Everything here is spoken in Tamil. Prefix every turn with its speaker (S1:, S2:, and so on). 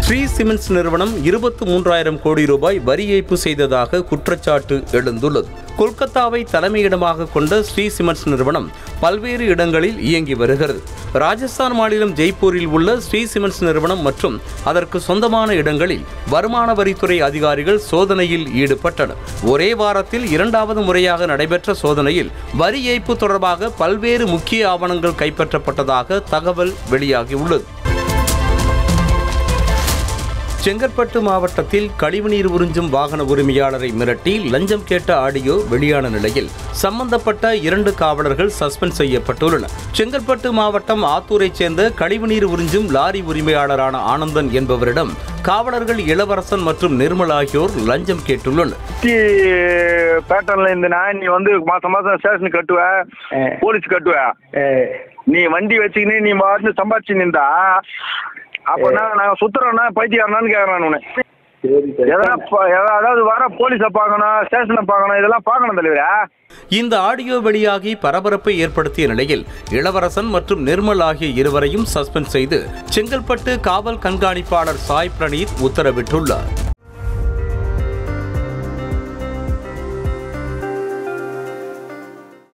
S1: ஸ்ரீ சிமெண்ட்ஸ் நிறுவனம் இருபத்தி மூன்றாயிரம் கோடி ரூபாய் வரி ஏய்ப்பு செய்ததாக குற்றச்சாட்டு எழுந்துள்ளது கொல்கத்தாவை தலைமையிடமாக கொண்ட ஸ்ரீ சிமெண்ட்ஸ் நிறுவனம் பல்வேறு இடங்களில் இயங்கி வருகிறது ராஜஸ்தான் மாநிலம் ஜெய்ப்பூரில் உள்ள ஸ்ரீ சிமெண்ட்ஸ் நிறுவனம் மற்றும் அதற்கு சொந்தமான இடங்களில் வருமான வரித்துறை அதிகாரிகள் சோதனையில் ஈடுபட்டனர் ஒரே வாரத்தில் இரண்டாவது முறையாக நடைபெற்ற சோதனையில் வரி ஏய்ப்பு தொடர்பாக பல்வேறு முக்கிய ஆவணங்கள் கைப்பற்றப்பட்டதாக தகவல் வெளியாகியுள்ளது செங்கற்பட்டு மாவட்டத்தில் கழிவுநீர் உறிஞ்சும் வாகன உரிமையாளரை மிரட்டி லஞ்சம் கேட்ட ஆடியோ வெளியான நிலையில் சம்பந்தப்பட்ட இரண்டு காவலர்கள் சஸ்பெண்ட் செய்யப்பட்டுள்ளனர் செங்கற்பட்டு மாவட்டம் ஆத்தூரைச் சேர்ந்த கழிவுநீர் உறிஞ்சும் லாரி உரிமையாளரான ஆனந்தன் என்பவரிடம் காவலர்கள் இளவரசன் மற்றும் நிர்மல் ஆகியோர் லஞ்சம் கேட்டுள்ளனர்
S2: சிட்டி பேட்டர்ன்ல இருந்தனா நீ வந்து மாசம் மாசம் ஸ்டேஷன் கட்டுவ போலீஸ் கட்டுவ நீ வண்டி வச்சுக்கின்னு நீ பாட்டு சம்பாதிச்சு நின்றா அப்பனா நாங்க சுத்துறோம்னா பைத்தியாரனான்னு கேக்குறேன் உன்னை எதனா ப- எதா- அதாவது வர போலீஸை பார்க்கணும் ஸ்டேஷனை பார்க்கணும் இதெல்லாம் பார்க்கணும் தலைவரா
S1: இந்த ஆடியோ வெளியாகி பரபரப்பை ஏற்படுத்திய நிலையில் இளவரசன் மற்றும் நிர்மல் ஆகிய இருவரையும் சஸ்பெண்ட் செய்து செங்கல்பட்டு காவல் கண்காணிப்பாளர் சாய் பிரணீத் உத்தரவிட்டுள்ளார்